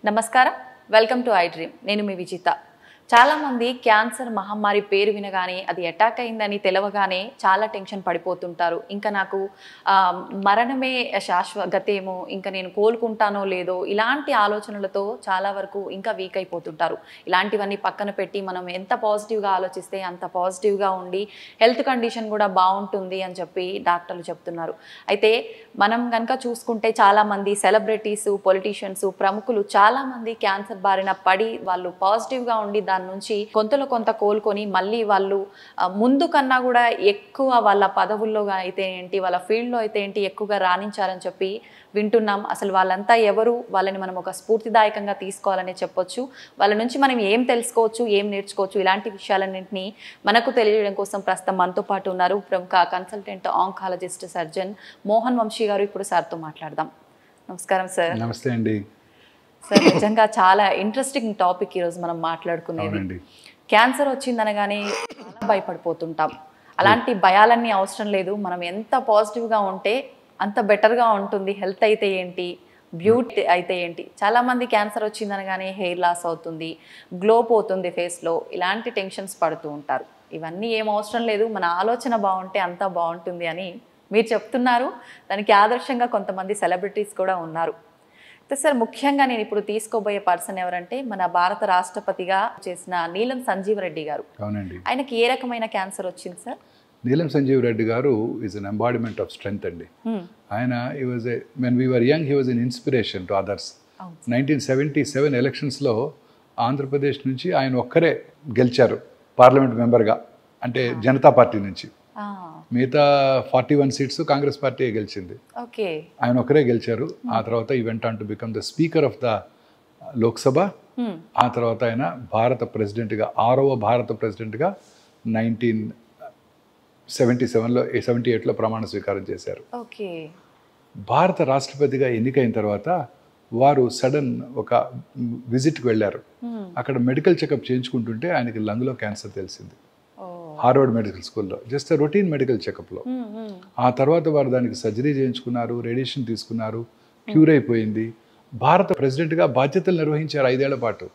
నమస్కారం welcome to I dream నేను మీ విజిత చాలామంది క్యాన్సర్ మహమ్మారి పేరు వినగానే అది అటాక్ అయిందని తెలవగానే చాలా టెన్షన్ పడిపోతుంటారు ఇంకా నాకు ఆ, మరణమే శాశ్వతేమో ఇంకా నేను కోలుకుంటానో లేదో ఇలాంటి ఆలోచనలతో చాలా వరకు ఇంకా వీక్ అయిపోతుంటారు ఇలాంటివన్నీ పక్కన పెట్టి మనం ఎంత పాజిటివ్గా ఆలోచిస్తే అంత పాజిటివ్గా ఉండి హెల్త్ కండిషన్ కూడా బాగుంటుంది అని చెప్పి డాక్టర్లు చెప్తున్నారు అయితే మనం కనుక చూసుకుంటే చాలామంది సెలబ్రిటీస్ పొలిటీషియన్స్ ప్రముఖులు చాలామంది క్యాన్సర్ బారిన పడి వాళ్ళు పాజిటివ్గా ఉండి దాని నుంచి కొంతలో కొంత కోలుకొని మళ్ళీ వాళ్ళు ఆ, ముందు కన్నా కూడా ఎక్కువ వాళ్ళ పదవుల్లో అయితే ఏంటి వాళ్ళ ఫీల్డ్లో అయితే ఏంటి ఎక్కువగా రాణించారని చెప్పి వింటున్నాం అసలు వాళ్ళంతా ఎవరు వాళ్ళని మనం ఒక స్ఫూర్తిదాయకంగా తీసుకోవాలని చెప్పొచ్చు వాళ్ళ నుంచి మనం ఏం తెలుసుకోవచ్చు ఏం నేర్చుకోవచ్చు ఇలాంటి విషయాలన్నింటినీ మనకు తెలియడం కోసం ప్రస్తుతం మనతో పాటు ఉన్నారు ప్రముఖ consultant oncologist surgeon Mohan Vamsi గారు ఇప్పుడు సార్తో మాట్లాడదాం నమస్కారం సార్ నమస్తే అండి సార్ నిజంగా చాలా ఇంట్రెస్టింగ్ టాపిక్ ఈరోజు మనం మాట్లాడుకునేది అవునండి క్యాన్సర్ వచ్చిందనగానే చాలా భయపడిపోతుంటాం అలాంటి భయాలన్నీ అవసరం లేదు మనం ఎంత పాజిటివ్గా ఉంటే అంత బెటర్గా ఉంటుంది హెల్త్ అయితే ఏంటి బ్యూటీ అయితే ఏంటి చాలామంది క్యాన్సర్ వచ్చిందనగానే హెయిర్ లాస్ అవుతుంది గ్లో పోతుంది ఫేస్లో ఇలాంటి టెన్షన్స్ పడుతూ ఉంటారు ఇవన్నీ ఏం అవసరం లేదు మన ఆలోచన బాగుంటే అంతా బాగుంటుంది అని మీరు చెప్తున్నారు దానికి ఆదర్శంగా కొంతమంది సెలబ్రిటీస్ కూడా ఉన్నారు అయితే సార్ ముఖ్యంగా నేను ఇప్పుడు తీసుకోబోయే పర్సన్ ఎవరంటే మన భారత రాష్ట్రపతిగా చేసిన నీలం సంజీవ్ రెడ్డి గారు అవునండి ఆయనకి ఏ రకమైన క్యాన్సర్ వచ్చింది సార్ నీలం సంజీవ్ రెడ్డి గారు is an embodiment of strength అండి Hmm. ఆయన he was a when we're young he was an inspiration to others అవును నైన్టీన్ సెవెంటీ సెవెన్ ఎలక్షన్స్లో ఆంధ్రప్రదేశ్ నుంచి ఆయన ఒక్కరే గెలిచారు పార్లమెంట్ మెంబర్గా అంటే జనతా పార్టీ నుంచి ఆ, మిగతా forty one seats Congress party గెలిచింది ఓకే ఆయన ఒక్కరే గెలిచారు ఆ తర్వాత he went to become the speaker of the Lok Sabha Hmm. ఆ తర్వాత ఆయన భారత ప్రెసిడెంట్గా ఆరవ భారత ప్రెసిడెంట్గా నైన్టీన్ సెవెంటీ సెవెన్లో సెవెంటీ ఎయిట్లో ప్రమాణ స్వీకారం చేశారు ఓకే భారత రాష్ట్రపతిగా ఎన్నికైన తర్వాత వారు సడన్ ఒక విజిట్కి వెళ్ళారు Hmm. అక్కడ మెడికల్ చెకప్ చేయించుకుంటుంటే ఆయనకి లంగ్లో క్యాన్సర్ తెలిసింది ఓ హార్వర్డ్ మెడికల్ స్కూల్లో జస్ట్ రొటీన్ మెడికల్ చెకప్లో Hmm, hmm. ఆ తర్వాత వారు దానికి సర్జరీ చేయించుకున్నారు రేడియేషన్ తీసుకున్నారు క్యూర్ అయిపోయింది భారత ప్రెసిడెంట్గా బాధ్యతలు నిర్వహించారు ఐదేళ్ల పాటు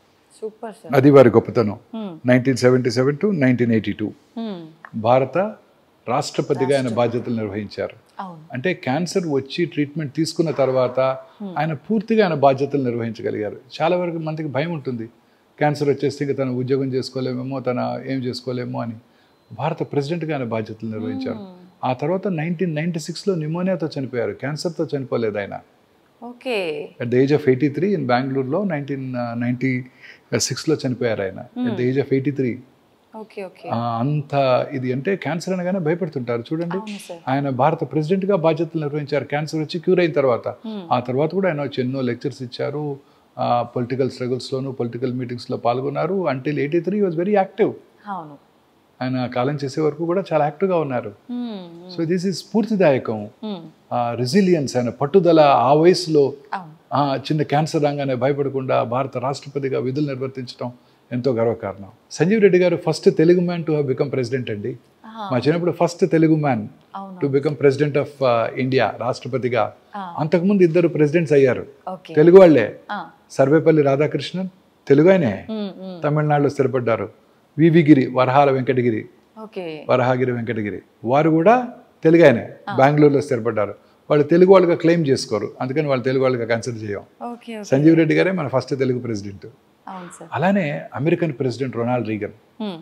సూపర్ సార్ అది వారి గొప్పతనం Hmm. Nineteen seventy seven to nineteen eighty two Hmm. భారత రాష్ట్రపతిగా ఆయన బాధ్యతలు నిర్వహించారు అవును అంటే క్యాన్సర్ వచ్చి ట్రీట్మెంట్ తీసుకున్న తర్వాత ఆయన పూర్తిగా ఆయన బాధ్యతలు నిర్వహించగలిగారు చాలా వరకు మనకి భయం ఉంటుంది క్యాన్సర్ వచ్చేస్తే ఇంకా తన ఉద్యోగం చేసుకోలేమేమో తన ఏం చేసుకోలేమో అని భారత ప్రెసిడెంట్గా ఆయన బాధ్యతలు నిర్వహించారు ఆ తర్వాత నైన్టీన్ నైన్టీ సిక్స్లో నిమోనియాతో చనిపోయారు క్యాన్సర్తో చనిపోలేదు ఆయన okay at the age of eighty three in బెంగళూరులో నైన్టీన్ నైన్టీ సిక్స్లో చనిపోయారు ఆయన at the age of eighty three okay okay అంత ఇది అంటే క్యాన్సర్ అనగానే భయపడుతుంటారు చూడండి అవును సార్ ఆయన భారత ప్రెసిడెంట్గా బాధ్యతలు నిర్వహించారు క్యాన్సర్ వచ్చి క్యూర్ అయిన తర్వాత Hmm. ఆ తర్వాత కూడా ఆయన వచ్చి ఎన్నో లెక్చర్స్ ఇచ్చారు పొలిటికల్ స్ట్రగుల్స్లోను పొలిటికల్ మీటింగ్స్లో పాల్గొన్నారు until eighty three was very active అవును ఆయన కాలం చేసే వరకు కూడా చాలా యాక్టివ్గా ఉన్నారు Hmm. సో దిస్ ఈజ్ స్ఫూర్తిదాయకం Hmm. రెసిలియన్స్ ఆయన పట్టుదల ఆ వయసులో అవును ఆ, చిన్న క్యాన్సర్ రాగానే భయపడకుండా భారత రాష్ట్రపతిగా విధులు నిర్వర్తించడం ఎంతో గర్వకారణం సంజీవ్ రెడ్డి గారు first Telugu man to have become president అండి ఆహా. మా చిన్నప్పుడు ఫస్ట్ తెలుగు మ్యాన్ అవును to become president of India రాష్ట్రపతిగా ఆ. అంతకుముందు ఇద్దరు ప్రెసిడెంట్స్ అయ్యారు ఓకే తెలుగు వాళ్ళే ఆ. సర్వేపల్లి రాధాకృష్ణన్ తెలుగు ఆయనే Hmm, hmm. తమిళనాడులో స్థిరపడ్డారు వివిగిరి వరహాల వెంకటగిరి ఓకే వరహాగిరి వెంకటగిరి వారు కూడా తెలుగు ఆయనే బెంగళూరులో స్థిరపడ్డారు వాళ్ళు తెలుగు వాళ్ళుగా క్లెయిమ్ చేసుకోరు అందుకని వాళ్ళు తెలుగు వాళ్ళుగా కన్సిడర్ చేయం ఓకే ఓకే సంజీవ్ రెడ్డి గారే మన ఫస్ట్ తెలుగు ప్రెసిడెంట్ అవును సార్ అలానే American president Ronald Reagan Hmm.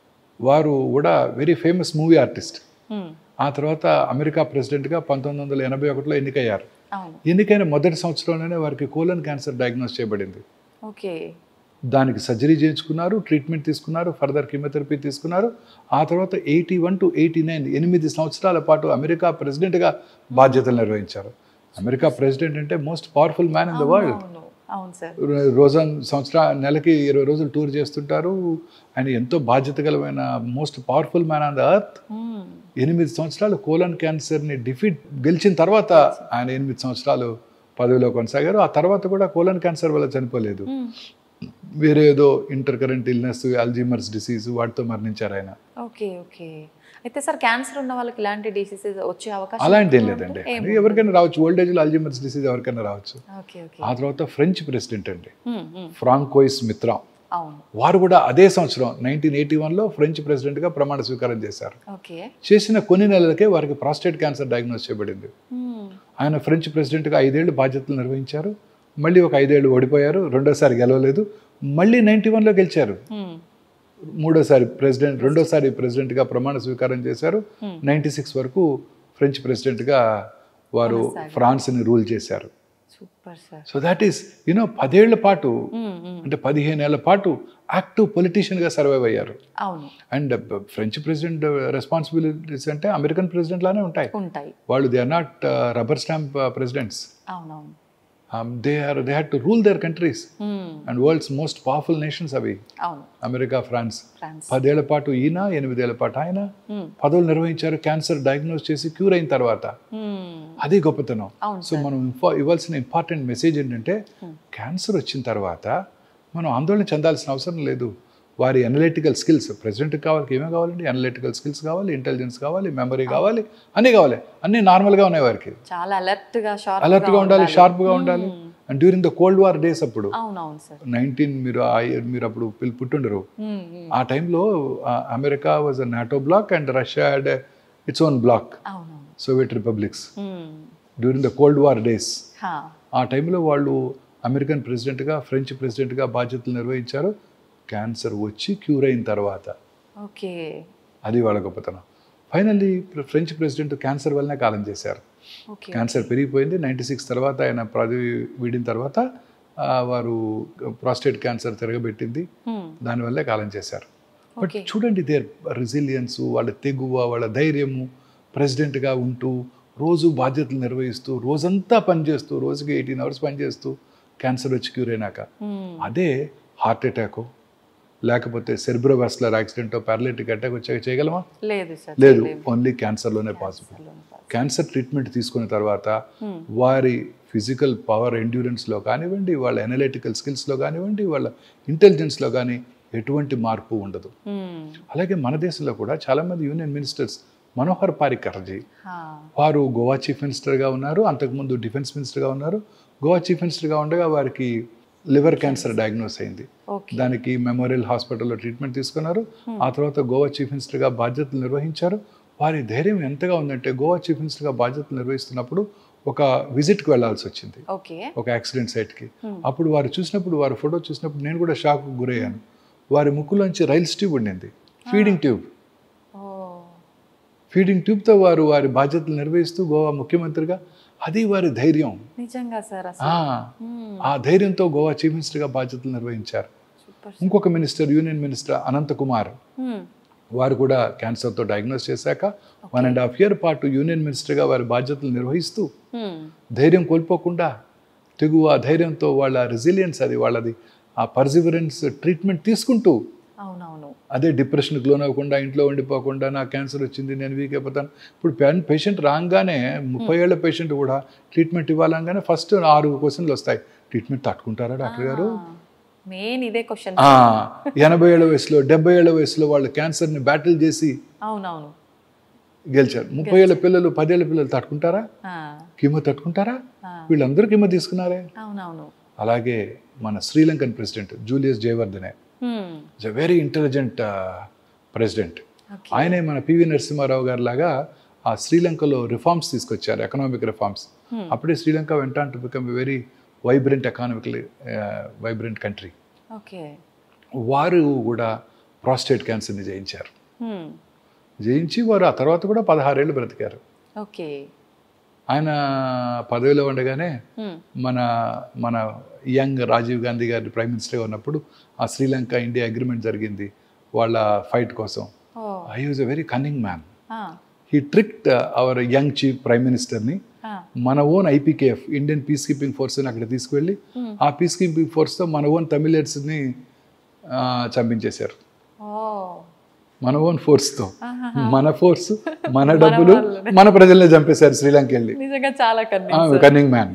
వారు కూడా very famous movie artist Hmm. ఆ తర్వాత అమెరికా ప్రెసిడెంట్గా పంతొమ్మిది వందల ఎనభై ఒకటిలో ఎన్నికయ్యారు అవును ఎన్నికైన మొదటి సంవత్సరంలోనే వారికి కోలన్ క్యాన్సర్ డయాగ్నోస్ చేయబడింది ఓకే దానికి సర్జరీ చేయించుకున్నారు ట్రీట్మెంట్ తీసుకున్నారు ఫర్దర్ కీమోథెరపీ తీసుకున్నారు ఆ తర్వాత eighty one to eighty nine ఎనిమిది సంవత్సరాల పాటు అమెరికా ప్రెసిడెంట్గా బాధ్యతలు నిర్వహించారు అమెరికా ప్రెసిడెంట్ అంటే most powerful man in the world అవును అవును సార్ రోజా సంవత్సర నెలకి ఇరవై రోజులు టూర్ చేస్తుంటారు ఆయన ఎంతో బాధ్యత గలమైన most powerful man on the earth Hmm. ఎనిమిది సంవత్సరాలు కోలన్ క్యాన్సర్ని డిఫీట్ గెలిచిన తర్వాత ఆయన ఎనిమిది సంవత్సరాలు పదవిలో కొనసాగారు ఆ తర్వాత కూడా కోలన్ క్యాన్సర్ వల్ల చనిపోలేదు Hmm. వేరే ఏదో intercurrent illness Alzheimer's disease వాటితో మరణించారు ఆయన ఓకే ఓకే అయితే సార్ క్యాన్సర్ ఉన్న వాళ్ళకి ఇలాంటి డిసీజెస్ వచ్చే అవకాశం అలాంటి ఏం ఎక్కువ లేదండి ఉంటుంది? ఏం అది ఎవరికైనా రావచ్చు ఓల్డ్ ఏజ్లో అల్జీమర్స్ డిసీజ్ ఎవరికైనా రావచ్చు ఓకే ఓకే ఆ తర్వాత ఫ్రెంచ్ ప్రెసిడెంట్ అండి హ్మ్, హ్మ్. ఫ్రాంకోయిస్ మిత్రా అవును వారు కూడా అదే సంవత్సరం నైన్టీన్ ఎయిటీ వన్లో ఫ్రెంచ్ ప్రెసిడెంట్గా ప్రమాణ స్వీకారం చేశారు ఓకే చేసిన కొన్ని నెలలకే వారికి ప్రాస్టేట్ క్యాన్సర్ డయాగ్నోస్ చేయబడింది హ్మ్. ఆయన ఫ్రెంచ్ ప్రెసిడెంట్గా ఐదేళ్లు బాధ్యతలు నిర్వహించారు మళ్ళీ ఒక ఐదేళ్లు ఓడిపోయారు రెండోసారి గెలవలేదు మళ్ళీ నైన్టీ వన్లో గెలిచారు హ్మ్. మూడోసారి ప్రెసిడెంట్ రెండోసారి ప్రెసిడెంట్గా ప్రమాణ స్వీకారం చేశారు Hmm. నైంటీ సిక్స్ వరకు ఫ్రెంచ్ ప్రెసిడెంట్గా వారు ఫ్రాన్స్ని రూల్ చేశారు super sir so that is you know పదేళ్ల పాటు హ్మ్, హ్మ్. అంటే పదిహేనేళ్ల పాటు యాక్టివ్ పొలిటీషియన్గా సర్వైవ్ అయ్యారు అవును అండ్ ఫ్రెంచ్ ప్రెసిడెంట్ రెస్పాన్సిబిలిటీస్ అంటే అమెరికన్ ప్రెసిడెంట్ లానే ఉంటాయి ఉంటాయి వాళ్ళు they are not rubber stamp presidents అవునవును they are they had to rule their countries హ్మ్. And world's most powerful nations అవి అవును అమెరికా ఫ్రాన్స్ ఫ్రాన్స్ పదేళ్ల పాటు ఈయన ఎనిమిదేళ్ల పాటు ఆయన హ్మ్. పదవులు నిర్వహించారు క్యాన్సర్ డయాగ్నోస్ చేసి క్యూర్ అయిన తర్వాత హ్మ్. అది గొప్పతనం అవును సో మనం ఇన్ఫా ఇవ్వాల్సిన ఇంపార్టెంట్ మెసేజ్ ఏంటంటే క్యాన్సర్ వచ్చిన తర్వాత మనం ఆందోళన చెందాల్సిన అవసరం లేదు వారి అనలిటికల్ స్కిల్స్ ప్రెసిడెంట్కి కావాలి ఏమేమి కావాలండి అనలిటికల్ స్కిల్స్ కావాలి ఇంటెలిజెన్స్ కావాలి మెమరీ కావాలి అన్నీ కావాలి అన్నీ నార్మల్గా ఉన్నాయి వారికి చాలా అలర్ట్ గా షార్ప్ అలర్ట్గా ఉండాలి షార్ప్గా ఉండాలి and during the cold war days అప్పుడు అవునవును సార్ నైన్టీన్ మీరు ఆ year మీరు అప్పుడు పిల్- పుట్టుండరు హ్మ్, హ్మ్. ఆ టైంలో America was a NATO bloc and Russia had its own bloc అవునవును సోవియట్ రిపబ్లిక్స్ హ్మ్. During the cold war days హా. ఆ టైంలో వాళ్ళు అమెరికన్ ప్రెసిడెంట్గా ఫ్రెంచ్ ప్రెసిడెంట్గా బాధ్యతలు నిర్వహించారు క్యాన్సర్ వచ్చి క్యూర్ అయిన తర్వాత ఓకే అది వాళ్ళ గొప్పతనం ఫైనల్లీ ఫ్రెంచ్ ప్రెసిడెంట్ క్యాన్సర్ వల్లనే కాలం చేశారు ఓకే క్యాన్సర్ పెరిగిపోయింది నైంటీ సిక్స్ తర్వాత ఆయన పదవి వీడిన తర్వాత ఆ, వారు ప్రాస్టేట్ క్యాన్సర్ తిరగబెట్టింది హ్మ్. దానివల్లే కాలం చేశారు బట్ ఓకే చూడండి దేర్ రెసిలియన్స్ వాళ్ళ తెగువ వాళ్ళ ధైర్యము ప్రెసిడెంట్గా ఉంటూ రోజు బాధ్యతలు నిర్వహిస్తూ రోజంతా పనిచేస్తూ రోజుకి ఎయిటీన్ అవర్స్ పనిచేస్తూ క్యాన్సర్ వచ్చి క్యూర్ అయినాక హ్మ్. అదే హార్ట్ అటాక్ లేకపోతే సెర్బ్రోవాస్లర్ యాక్సిడెంట్ పారాలిటిక్ అటాక్ వచ్చాక చేయగలమా లేదు సార్ లేదు ఓన్లీ క్యాన్సర్లోనే పాసిబుల్ చేయలేము. క్యాన్సర్ ట్రీట్మెంట్ తీసుకున్న తర్వాత Hmm. వారి ఫిజికల్ పవర్ ఎండ్యూరెన్స్లో కానివ్వండి వాళ్ళ ఎనలిటికల్ స్కిల్స్లో కానివ్వండి వాళ్ళ ఇంటెలిజెన్స్లో కానీ ఎటువంటి మార్పు ఉండదు హ్మ్. అలాగే మన దేశంలో కూడా చాలామంది యూనియన్ మినిస్టర్స్ మనోహర్ పారికర్జీ హా. వారు గోవా చీఫ్ మినిస్టర్గా ఉన్నారు అంతకుముందు డిఫెన్స్ మినిస్టర్గా ఉన్నారు గోవా చీఫ్ మినిస్టర్గా ఉండగా వారికి లివర్ క్యాన్సర్ డయాగ్నోస్ అయింది ఓకే దానికి మెమోరియల్ హాస్పిటల్లో ట్రీట్మెంట్ తీసుకున్నారు ఆ తర్వాత గోవా చీఫ్ మినిస్టర్గా బాధ్యతలు నిర్వహించారు వారి ధైర్యం ఎంతగా ఉందంటే గోవా చీఫ్ మినిస్టర్గా బాధ్యతలు నిర్వహిస్తున్నప్పుడు ఒక విజిట్కి వెళ్ళాల్సి వచ్చింది ఓకే ఒక యాక్సిడెంట్ సైట్కి అప్పుడు వారు చూసినప్పుడు వారి ఫోటో చూసినప్పుడు నేను కూడా షాక్ గురయ్యాను వారి ముక్కులోంచి రైల్స్ ట్యూబ్ ఉండింది ఫీడింగ్ ట్యూబ్ ఓ ఫీడింగ్ ట్యూబ్తో వారు వారి బాధ్యతలు నిర్వహిస్తూ గోవా ముఖ్యమంత్రిగా అది వారి ధైర్యం నిజంగా సార్ ఆ, అసలు హ్మ్. ఆ ధైర్యంతో గోవా చీఫ్ మినిస్టర్గా బాధ్యతలు నిర్వహించారు సూపర్ ఇంకొక minister union minister Ananth Kumar హ్మ్. వారు కూడా క్యాన్సర్తో డయాగ్నోస్ చేశాక వన్ అండ్ హాఫ్ ఇయర్ పాటు యూనియన్ మినిస్టర్గా వారి బాధ్యతలు నిర్వహిస్తూ హ్మ్. ధైర్యం కోల్పోకుండా తెగువ ఆ ధైర్యంతో వాళ్ళ రెసిలియన్స్ అది వాళ్ళది ఆ పర్సివరెన్స్ ట్రీట్మెంట్ తీసుకుంటూ అవునవును అదే డిప్రెషన్కి లోన్ అవ్వకుండా ఇంట్లో ఉండిపోకుండా నాకు క్యాన్సర్ వచ్చింది నేను వీక్ అయిపోతాను ఇప్పుడు పేషెంట్ రాగానే ముప్పై ఏళ్ళ పేషెంట్ కూడా ట్రీట్మెంట్ ఇవ్వాలంగానే ఫస్ట్ ఆరు క్వశ్చన్లు వస్తాయి ట్రీట్మెంట్ తట్టుకుంటారా డాక్టర్ గారు మెయిన్ ఇదే క్వశ్చన్ ఆ, ఎనభై ఏళ్ళ వయసులో డెబ్బై ఏళ్ళ వయసులో వాళ్ళు క్యాన్సర్ని బ్యాటిల్ చేసి అవునవును గెలిచారు ముప్పై ఏళ్ళ పిల్లలు పదేళ్ల పిల్లలు తట్టుకుంటారా ఆ, కీమో తట్టుకుంటారా ఆ, వీళ్ళందరూ కీమో తీసుకున్నారే అవునవును అలాగే మన శ్రీలంకన్ ప్రెసిడెంట్ జూలియస్ జయవర్ధనే హ్మ్. Is a very intelligent president okay ఆయనే మన పివి నరసింహారావు గారి లాగా ఆ శ్రీలంకలో రిఫార్మ్స్ తీసుకొచ్చారు ఎకనామిక్ రిఫార్మ్స్ అప్పుడే Sri Lanka went to become a very vibrant economically vibrant country okay వారు కూడా ప్రాస్టేట్ క్యాన్సర్ని జయించారు హ్మ్. జయించి వారు ఆ తర్వాత కూడా పదహారేళ్ళు బ్రతికారు ఓకే ఆయన పదవిలో ఉండగానే హ్మ్. మన మన యంగ్ రాజీవ్ గాంధీ గారి ప్రైమ్ మినిస్టర్గా ఉన్నప్పుడు ఆ శ్రీలంక ఇండియా అగ్రిమెంట్ జరిగింది వాళ్ళ ఫైట్ కోసం oh I was a very cunning man ఆ, he tricked our young chief prime minister ఆ, మన own IPKF Indian peace keeping ఫోర్స్ని అక్కడ తీసుకువెళ్ళి Hmm. ఆ పీస్ కీపింగ్ ఫోర్స్తో మన ఓన్ తమిళర్స్ని చంపించేశారు ఓ మన ఓన్ ఫోర్స్తో ఆహాహా. మన ఫోర్స్ మన డబ్బులు మన ప్రజల్ని చంపేశారు శ్రీలంక వెళ్ళి నిజంగా చాలా కన్విన్స్ కన్నింగ్ మ్యాన్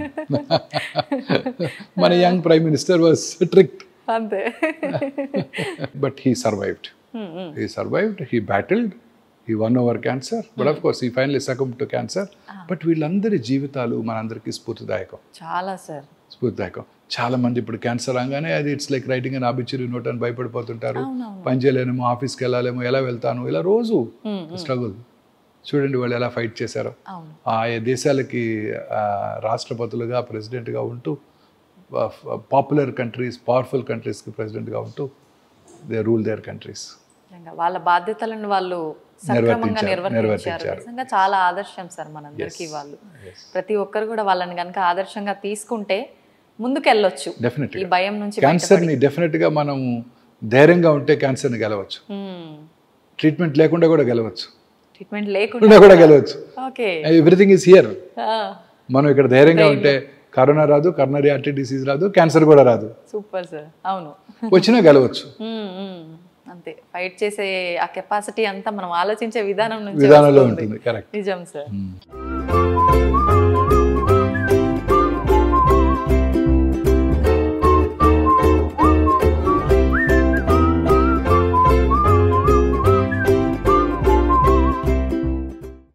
మన young prime minister was tricked అంతే బట్ హీ సర్వైవ్డ్ హ్మ్, హ్మ్. He survived he battled he won over cancer but of course he finally succumb to cancer but వీళ్ళందరి జీవితాలు మనందరికీ స్ఫూర్తిదాయకం చాలా సార్ స్ఫూర్తిదాయకం చాలా మంది ఇప్పుడు క్యాన్సర్ రాగానే అది ఇట్స్ లైక్ రైటింగ్ అని ఆబిచురీ నోట్ అని భయపడిపోతుంటారు అవునవును పని చేయలేనేమో ఆఫీస్కి వెళ్ళాలేమో ఎలా వెళ్తాను ఇలా రోజు స్ట్రగుల్ చూడండి వాళ్ళు ఎలా ఫైట్ చేశారో అవును ఆయా దేశాలకి ఆ, రాష్ట్రపతులుగా ప్రెసిడెంట్గా ఉంటూ పాపులర్ కంట్రీస్ పవర్ఫుల్ కంట్రీస్కి ప్రెసిడెంట్గా ఉంటూ దే రూల్ దేర్ కంట్రీస్ నిజంగా వాళ్ళ బాధ్యతలను వాళ్ళు సక్రమంగా నిర్వర్తించారు, నిర్వర్తించారు నిర్వర్తించారు. నిజంగా చాలా ఆదర్శం సార్ మనందరికీ వాళ్ళు ప్రతి ఒక్కరు కూడా వాళ్ళని కనుక ఆదర్శంగా తీసుకుంటే ముందుకెళ్ళొచ్చు డెఫినెట్గా ఈ భయం నుంచి క్యాన్సర్ని డెఫినెట్గా మనం ధైర్యంగా ఉంటే క్యాన్సర్ని గెలవచ్చు ట్రీట్మెంట్ లేకుండా కూడా గెలవచ్చు ట్రీట్మెంట్ లేకుండా లేకుండా కూడా గెలవచ్చు ఓకే ఎవ్రీథింగ్ ఈజ్ హియర్ మనం ఇక్కడ ధైర్యంగా ఉంటే కరోనా రాదు కరోనరీ ఆర్టీ డిసీజ్ రాదు క్యాన్సర్ కూడా రాదు సూపర్ సార్ అవును వచ్చినా గెలవచ్చు మ్మ్, మ్మ్. అంతే ఫైట్ చేసే ఆ కెపాసిటీ అంతా మనం ఆలోచించే విధానం నుంచి విధానంలో వస్తుంది. ఉంటుంది కరెక్ట్ నిజం సార్